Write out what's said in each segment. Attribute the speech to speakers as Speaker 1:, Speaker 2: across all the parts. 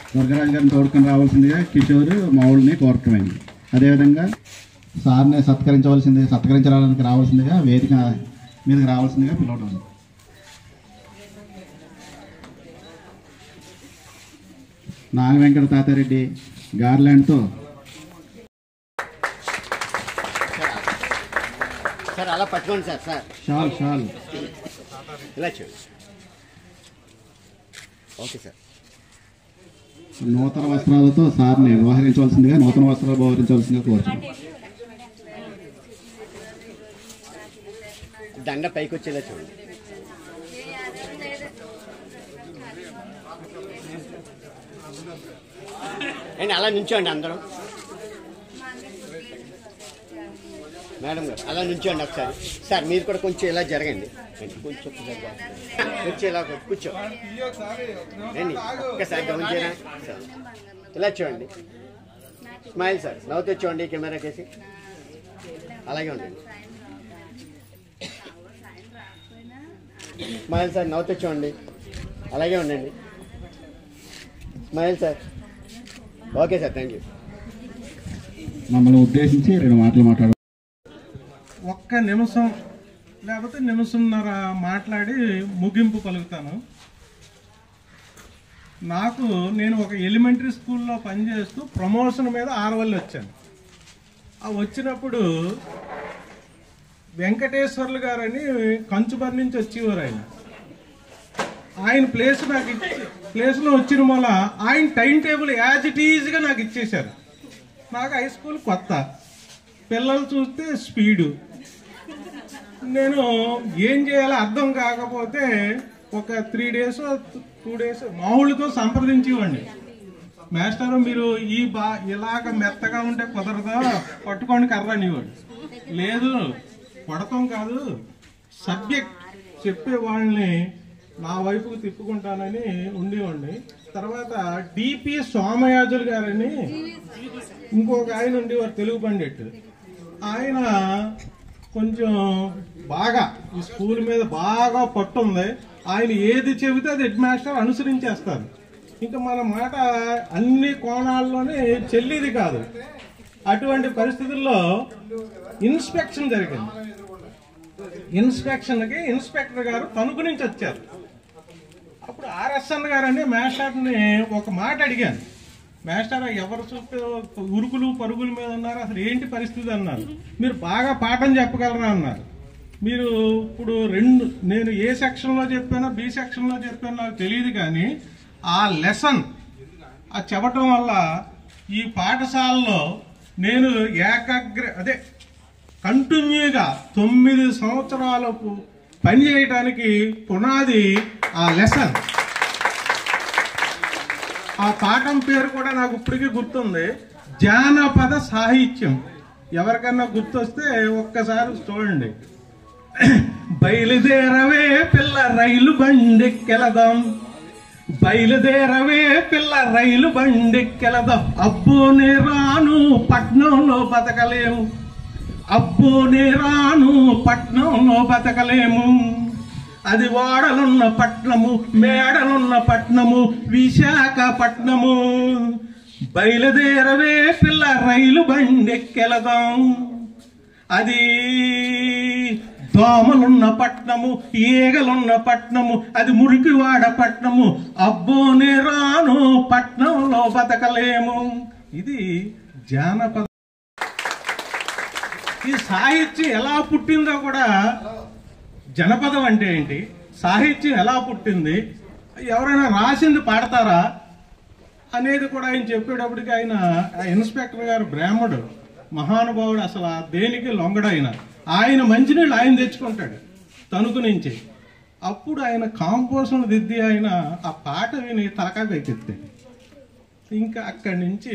Speaker 1: దుర్గరాజు గారిని తోడుకొని రావాల్సిందిగా కిషోర్ మౌళ్ళని కోరటమైంది అదేవిధంగా సార్ని సత్కరించవలసింది సత్కరించడానికి రావాల్సిందిగా వేదిక మీదకి రావాల్సిందిగా పిలవడం నాగ వెంకట తాతారెడ్డి గార్లాండ్తో
Speaker 2: సార్ అలా పట్టుకోండి సార్ సార్
Speaker 1: షాల్ షాల్
Speaker 2: ఇలా చూడండి ఓకే సార్
Speaker 1: నూతన వస్త్రాలతో సార్ని వ్యవహరించవలసిందిగా నూతన వస్త్రాలు వ్యవహరించవలసిందిగా కోరుతున్నాను
Speaker 2: దండ పైకి వచ్చేలా చూడండి అండి అలా నుంచోండి అందరూ మేడం గారు అలా నుంచోండి ఒకసారి సార్ మీరు కూడా కొంచెం ఇలా జరగండి కొంచెం ఒకసారి జరగండి. కొంచెం ఇలా కూర్చో రండి ఒక్కసారి గమని చేయరా సార్ ఇలా చూడండి స్మైల్ సార్ నవ్వుతో చూడండి కెమెరా కేసి అలాగే ఉండండి స్మైల్ సార్ నవ్వుతో చూడండి అలాగే ఉండండి smile sir okay sir thank you
Speaker 1: మమ్మల్ని ఉద్దేశించి రెండు మాటలు మాట్లాడు
Speaker 3: ఒక్క నిమిషం లేకపోతే నిమిషంన్నర మాట్లాడి ముగింపు పలుకుతాను నాకు నేను ఒక ఎలిమెంటరీ స్కూల్లో పనిచేస్తూ ప్రమోషన్ మీద ఆరవల్లి వచ్చాను ఆ వచ్చినప్పుడు వెంకటేశ్వర్లు గారని కంచుబర్ నుంచి వచ్చేవారు ఆయన ఆయన ప్లేస్ నాకు ఇచ్చి ప్లేస్లో వచ్చిన వల్ల ఆయన టైం టేబుల్ యాజ్ ఇట్ ఈజ్గా నాకు ఇచ్చేశారు నాకు హై స్కూల్ కొత్త పిల్లలు చూస్తే స్పీడు నేను ఏం చేయాలో అర్థం కాకపోతే ఒక త్రీ డేస్ టూ డేస్ మామూలుతో సంప్రదించేవాడిని మాస్టర్ మీరు ఈ బా ఇలాగ మెత్తగా ఉంటే కుదరదా పట్టుకోండి కర్ర అనేవాడు లేదు కొడతాం కాదు సబ్జెక్ట్ చెప్పే వాళ్ళని నా వైపుకు తిప్పుకుంటానని ఉండేవాడిని తర్వాత డిపి సోమయాజులు గారని ఇంకొక ఆయన ఉండేవారు తెలుగు పండిట్ ఆయన కొంచెం బాగా ఈ స్కూల్ మీద బాగా పట్టు ఉంది ఆయన ఏది చెబితే అది హెడ్ మాస్టర్ అనుసరించేస్తారు ఇంకా మన మాట అన్ని కోణాల్లోనే చెల్లిది కాదు అటువంటి పరిస్థితుల్లో ఇన్స్పెక్షన్ జరిగింది ఇన్స్పెక్షన్కి ఇన్స్పెక్టర్ గారు తణుకు నుంచి వచ్చారు అప్పుడు ఆర్ఎస్ఎన్ గారని మాస్టర్ని ఒక మాట అడిగాను మాస్టర్ ఎవరు చూస్తే ఉరుకులు పరుగుల మీద ఉన్నారు అసలు ఏంటి పరిస్థితి అన్నారు మీరు బాగా పాఠం చెప్పగలరా అన్నారు మీరు ఇప్పుడు రెండు నేను ఏ సెక్షన్లో చెప్పానో బి సెక్షన్లో చెప్పానో నాకు తెలియదు కానీ ఆ లెసన్ ఆ చెప్పటం వల్ల ఈ పాఠశాలలో నేను ఏకాగ్ర అదే కంటిన్యూగా తొమ్మిది సంవత్సరాలకు పని చేయడానికి పునాది ఆ లెసన్ ఆ పాఠం పేరు కూడా నాకు ఇప్పటికీ గుర్తుంది జానపద సాహిత్యం ఎవరికన్నా గుర్తొస్తే ఒక్కసారి చూడండి బయలుదేరవే పిల్ల రైలు బండెక్కెళదాం బయలుదేరవే పిల్ల రైలు బండెక్కెళదాం అబ్బో నే రాను పట్నంలో బతకలేము అబ్బో నే రాను పట్నంలో బతకలేము అది వాడలున్న పట్నము మేడలున్న పట్నము విశాఖపట్నము బయలుదేరవే పిల్ల రైలు బండెక్కెళదాం అది దోమలున్న పట్నము ఈగలున్న పట్నము అది మురికివాడ పట్నము అబ్బోనే రాను పట్నంలో బతకలేము ఇది జానపద ఈ సాహిత్యం ఎలా పుట్టిందో కూడా జనపదం అంటే ఏంటి సాహిత్యం ఎలా పుట్టింది ఎవరైనా రాసింది పాడతారా అనేది కూడా ఆయన చెప్పేటప్పటికి ఆయన ఆ ఇన్స్పెక్టర్ గారు బ్రాహ్మడు మహానుభావుడు అసలు ఆ దేనికి లొంగడు ఆయన ఆయన మంచినీళ్ళు ఆయన తెచ్చుకుంటాడు తణుకు నుంచి అప్పుడు ఆయన కాంపోజన్ దిద్ది ఆయన ఆ పాట విని తలకాయ పెట్టిస్తాడు ఇంకా అక్కడి నుంచి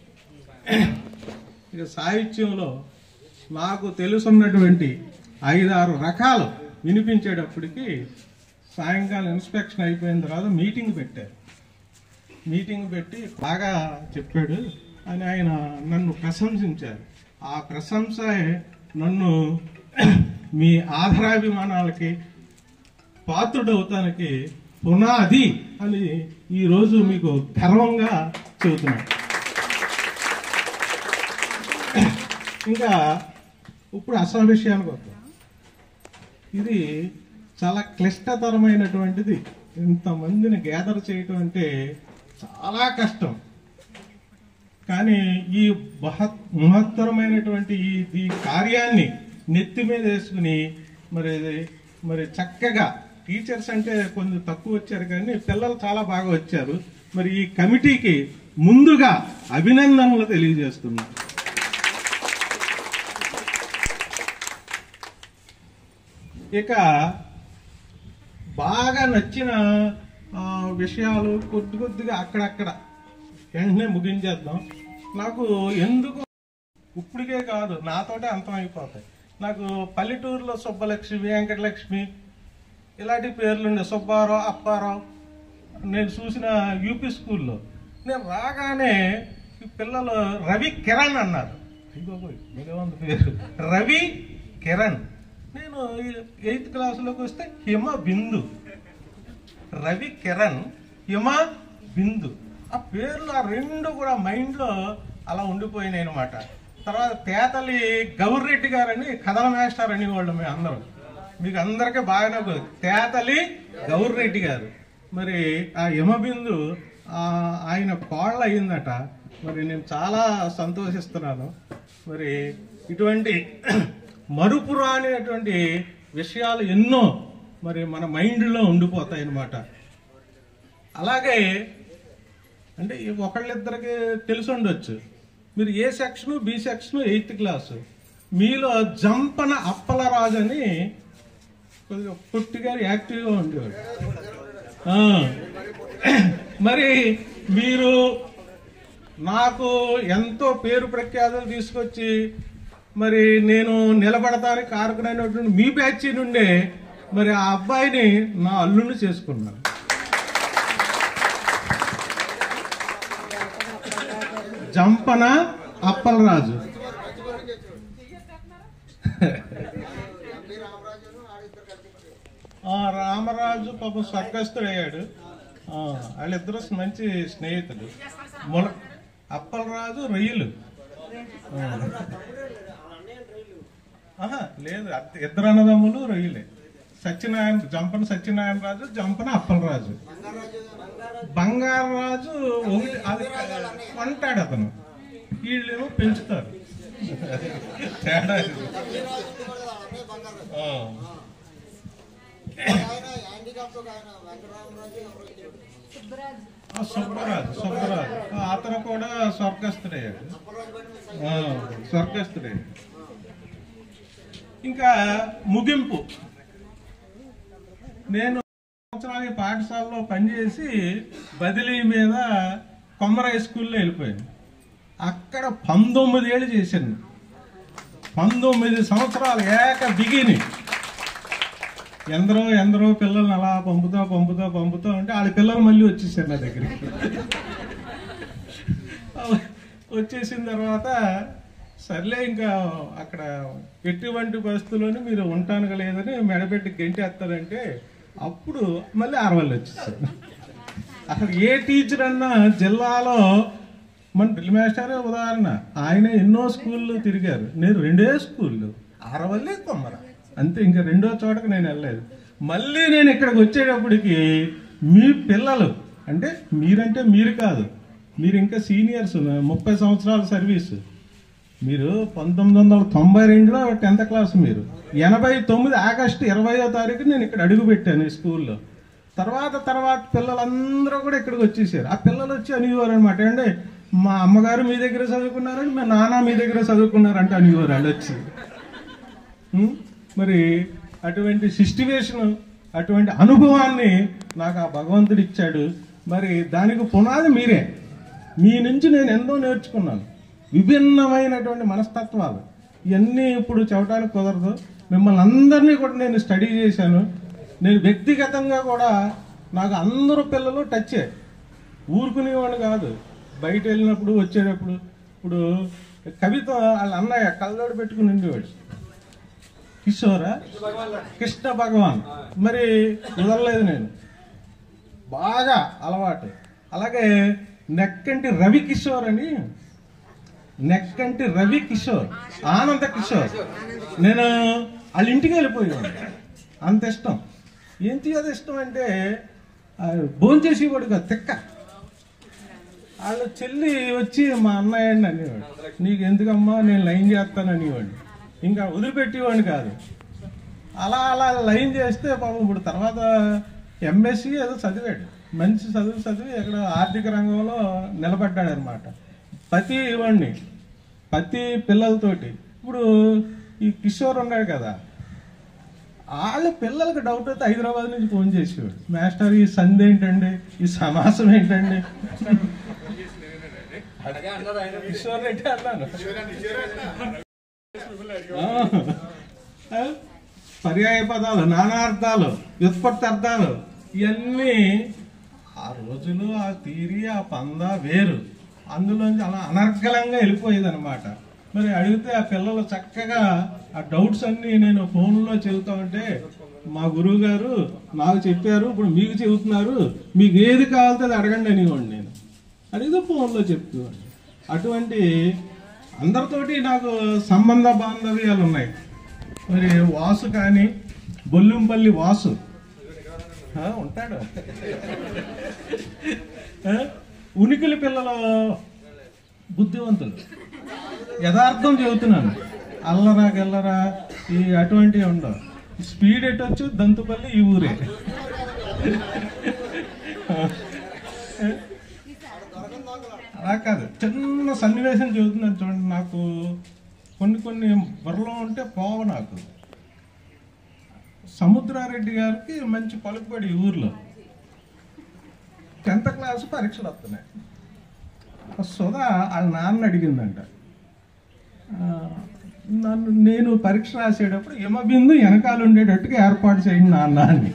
Speaker 3: ఇక సాహిత్యంలో నాకు తెలుసున్నటువంటి ఐదారు రకాలు వినిపించేటప్పటికి సాయంకాలం ఇన్స్పెక్షన్ అయిపోయిన తర్వాత మీటింగ్ పెట్టారు మీటింగ్ పెట్టి బాగా చెప్పాడు అని ఆయన నన్ను ప్రశంసించారు ఆ ప్రశంస నన్ను మీ ఆధారాభిమానాలకి పాత్రుడవుతానికి పునాది అని ఈరోజు మీకు గర్వంగా చెబుతున్నాను ఇంకా ఇప్పుడు అసలు విషయానికి వద్దాం ఇది చాలా క్లిష్టతరమైనటువంటిది ఇంతమందిని గ్యాదర్ చేయటం అంటే చాలా కష్టం కానీ ఈ మహత్ మహత్తరమైనటువంటి ఈ ఈ కార్యాన్ని నెత్తి మీద వేసుకుని మరి మరి చక్కగా టీచర్స్ అంటే కొంచెం తక్కువ వచ్చారు కానీ పిల్లలు చాలా బాగా వచ్చారు మరి ఈ కమిటీకి ముందుగా అభినందనలు తెలియజేస్తున్నా ఇక బాగా నచ్చిన ఆ, విషయాలు కొద్ది కొద్దిగా అక్కడక్కడ వెంటనే ముగించేద్దాం నాకు ఎందుకు ఇప్పటికే కాదు నాతోటే అంతం అయిపోతాయి నాకు పల్లెటూరులో సుబ్బలక్ష్మి వెంకటలక్ష్మి ఇలాంటి పేర్లుండే సుబ్బారావు అప్పారావు నేను చూసిన యూపీ స్కూల్లో నేను రాగానే ఈ పిల్లలు రవి కిరణ్ అన్నారు ఇంకొక ఉంది పేరు రవి కిరణ్ నేను ఎయిత్ క్లాసులోకి వస్తే హిమ బిందు రవి కిరణ్ హిమ బిందు ఆ పేర్లు ఆ రెండు కూడా మైండ్లో అలా ఉండిపోయినాయి అనమాట తర్వాత తేతలి గౌర్రెడ్డి గారని కథల మాస్టర్ అనేవాళ్ళు మేము అందరం మీకు అందరికీ బాగానే గుర్తు. తేతలి గౌర్రెడ్డి గారు మరి ఆ హిమబిందు ఆ, ఆయన కోళ్ళ అయిందట మరి నేను చాలా సంతోషిస్తున్నాను మరి ఇటువంటి మరుపు రానిటువంటి విషయాలు ఎన్నో మరి మన మైండ్లో ఉండిపోతాయి అన్నమాట అలాగే అంటే ఈ ఒకళ్ళిద్దరికి తెలిసి ఉండొచ్చు మీరు A section B section eighth class మీలో జంపన అప్పలరాజు అని కొద్దిగా పొట్టిగా యాక్టివ్గా ఉండేవాడు ఆ, మరి మీరు నాకు ఎంతో పేరు ప్రఖ్యాతులు తీసుకొచ్చి మరి నేను నిలబడతానికి కారకుడైనటువంటి మీ బ్యాచ్ నుండే మరి ఆ అబ్బాయిని నా అల్లుని చేసుకున్నాను జంపన అప్పలరాజు ఆ, రామరాజు పాపం స్వర్గస్థుడయ్యాడు ఆ, వాళ్ళిద్దరూ మంచి స్నేహితులు మొల అప్పలరాజు రొయ్యలు ఆ. ఆహా, లేదు అత్త- ఇద్దరు అన్నదమ్ములు రొయ్యలే సత్యనారాయణ జంపన సత్యనారాయణ రాజు జంపన అప్పలరాజు బంగారరాజు ఒకటి అది కొంటాడు అతను వీళ్ళేమో పెంచుతారు తేడా ఇది. ఆ. ఆ, సుబ్బరాజు సుబ్బరాజు ఆ, అతను కూడా స్వర్గస్థుడయ్యాడు ఆ, స్వర్గస్థుడయ్యాడు ఇంకా ముగింపు నేను సంవత్సరానికి పాఠశాలలో పనిచేసి బదిలీ మీద కొమ్మరాయి స్కూల్లో వెళ్ళిపోయాను అక్కడ పంతొమ్మిది ఏళ్ళు చేశాను పంతొమ్మిది సంవత్సరాలు ఏక బిగిని ఎందరో ఎందరో పిల్లల్ని అలా పంపుతా పంపుతా పంపుతా ఉంటే వాళ్ళ పిల్లలు మళ్ళీ వచ్చేసారు నా దగ్గరికి వచ్చేసిన తర్వాత సర్లే ఇంకా అక్కడ ఎటువంటి పరిస్థితుల్లోనే మీరు ఉంటాను లేదని మెడపెట్టి గెంటేస్తారంటే అప్పుడు మళ్ళీ ఆరవల్లి వచ్చేసారు అసలు ఏ టీచర్ అన్నా జిల్లాలో మన డ్రిల్ మాస్టర్ ఉదాహరణ ఆయన ఎన్నో స్కూళ్ళు తిరిగారు నేను రెండే స్కూళ్ళు ఆరవల్లి కొమ్మర అంతే ఇంకా రెండో చోటకి నేను వెళ్ళలేదు మళ్ళీ నేను ఇక్కడికి వచ్చేటప్పటికి మీ పిల్లలు అంటే మీరంటే మీరు కాదు మీరు ఇంకా సీనియర్స్ ముప్పై సంవత్సరాల సర్వీస్ మీరు పంతొమ్మిది వందల తొంభై రెండులో టెన్త్ క్లాస్ మీరు ఎనభై తొమ్మిది ఆగస్టు ఇరవయో తారీఖు నేను ఇక్కడ అడుగు పెట్టాను ఈ స్కూల్లో తర్వాత తర్వాత పిల్లలందరూ కూడా ఇక్కడికి వచ్చేసారు ఆ పిల్లలు వచ్చి అనేవారు అనమాట అంటే మా అమ్మగారు మీ దగ్గర చదువుకున్నారని మా నాన్న మీ దగ్గర చదువుకున్నారంటే అనేవారు వాళ్ళు వచ్చి ఉం? మరి అటువంటి సిస్టివేషన్ అటువంటి అనుభవాన్ని నాకు ఆ భగవంతుడు ఇచ్చాడు మరి దానికి పునాది మీరే మీ నుంచి నేను ఎంతో నేర్చుకున్నాను విభిన్నమైనటువంటి మనస్తత్వాలు ఇవన్నీ ఇప్పుడు చెప్పడానికి కుదరదు మిమ్మల్ని అందరినీ కూడా నేను స్టడీ చేశాను నేను వ్యక్తిగతంగా కూడా నాకు అందరూ పిల్లలు టచ్చే ఊరుకునేవాడు కాదు బయట వెళ్ళినప్పుడు వచ్చేటప్పుడు ఇప్పుడు కవిత వాళ్ళ అన్నయ్య కళ్ళోడు పెట్టుకుని ఉండేవాడు కిషోరా కృష్ణ భగవాన్ మరి వదలలేదు నేను బాగా అలవాటు అలాగే నెక్కంటి రవి కిషోర్ అని నెక్కంటి రవి కిషోర్ ఆనంద కిషోర్ నేను వాళ్ళ ఇంటికి వెళ్ళిపోయాను అంత ఇష్టం ఏంటి అది ఇష్టం అంటే భోంచేసేవాడు కాదు తిక్క వాళ్ళ చెల్లి వచ్చి మా అన్నయ్య అండి అనేవాడు నీకు ఎందుకమ్మా నేను లైన్ చేస్తాను అనేవాడు ఇంకా వదిలిపెట్టేవాడిని కాదు అలా అలా లైన్ చేస్తే పాపం ఇప్పుడు తర్వాత ఎంఎస్సి ఏదో చదివాడు మంచి చదువు చదివి ఇక్కడ ఆర్థిక రంగంలో నిలబడ్డాడు అనమాట ప్రతి ఇవ్వండి ప్రతి పిల్లలతోటి ఇప్పుడు ఈ కిషోర్ ఉన్నాడు కదా వాళ్ళ పిల్లలకి డౌట్ అయితే హైదరాబాద్ నుంచి ఫోన్ చేసేవాడు మాస్టర్ ఈ సంధి ఏంటండి ఈ సమాసం ఏంటండి కిషోర్ రెడ్డి అన్నాను ఆ, పర్యాయ పదాలు నానార్థాలు వ్యుత్పత్తి అర్థాలు ఇవన్నీ ఆ రోజులు ఆ తీరి ఆ పంద వేరు అందులోంచి అలా అనర్గళంగా వెళ్ళిపోయేది అనమాట మరి అడిగితే ఆ పిల్లలు చక్కగా ఆ డౌట్స్ అన్ని నేను ఫోన్లో చెబుతా ఉంటే మా గురువు గారు నాకు చెప్పారు ఇప్పుడు మీకు చెబుతున్నారు మీకు ఏది కావాలితే అది అడగండి అనేవాడిని నేను అడిగితే ఫోన్లో చెప్తున్నాను అటువంటి అందరితోటి నాకు సంబంధ బాంధవ్యాలు ఉన్నాయి మరి వాసు కానీ బొల్లుంపల్లి వాసు ఆ, ఉంటాడు ఆ, ఉనికిలి పిల్లల బుద్ధివంతులు యథార్థం చెబుతున్నాను అల్లరా గెల్లరా ఈ అటువంటివి ఉండవు స్పీడ్ ఎట్టొచ్చు దంతుపల్లి ఈ ఊరే అలా కాదు చిన్న సన్నివేశం చెబుతున్నాను చూడండి నాకు కొన్ని కొన్ని బుర్రలో ఉంటే పోవ నాకు సముద్రారెడ్డి గారికి మంచి పలుకుబడి ఈ ఊర్లో టెన్త్ క్లాస్ పరీక్షలు వస్తున్నాయి ఆ సుధా వాళ్ళ నాన్న అడిగిందంట ఆ, నన్ను నేను పరీక్ష రాసేటప్పుడు హిమబిందు వెనకాల ఉండేటట్టుగా ఏర్పాటు చేయండి నాన్న అని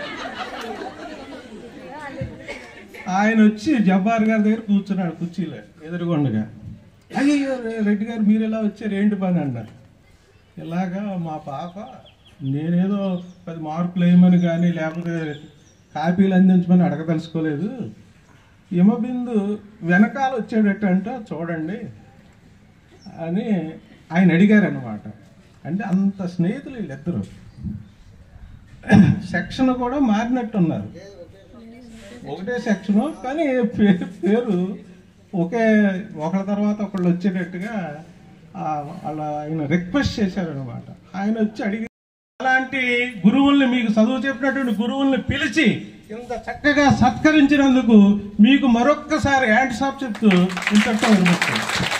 Speaker 3: ఆయన వచ్చి జబ్బార్ గారి దగ్గర కూర్చున్నాడు కుర్చీలో ఎదురుగుండగా అయ్యో రెడ్డి గారు మీరు ఎలా వచ్చారు ఏంటి పని అన్నారు ఇలాగా మా పాప నేనేదో పది మార్కులు వేయమని కానీ లేకపోతే కాపీలు అందించమని అడగదలుచుకోలేదు హిమబిందు వెనకాల వచ్చేటట్టు అంటే చూడండి అని ఆయన అడిగారు అనమాట అంటే అంత స్నేహితులు వీళ్ళిద్దరు సెక్షన్ కూడా మారినట్టున్నారు ఒకటే సెక్షన్ కానీ పేరు పేరు ఒకే ఒకళ్ళ తర్వాత ఒకళ్ళు వచ్చేటట్టుగా ఆ, అలా ఆయన రిక్వెస్ట్ చేశారనమాట ఆయన వచ్చి అడిగి అలాంటి గురువుల్ని మీకు చదువు చెప్పినటువంటి గురువుల్ని పిలిచి ఇంత చక్కగా సత్కరించినందుకు మీకు మరొక్కసారి హ్యాండ్స్ ఆఫ్ చెప్తూ ఇంతటితో విరమిస్తున్నాను.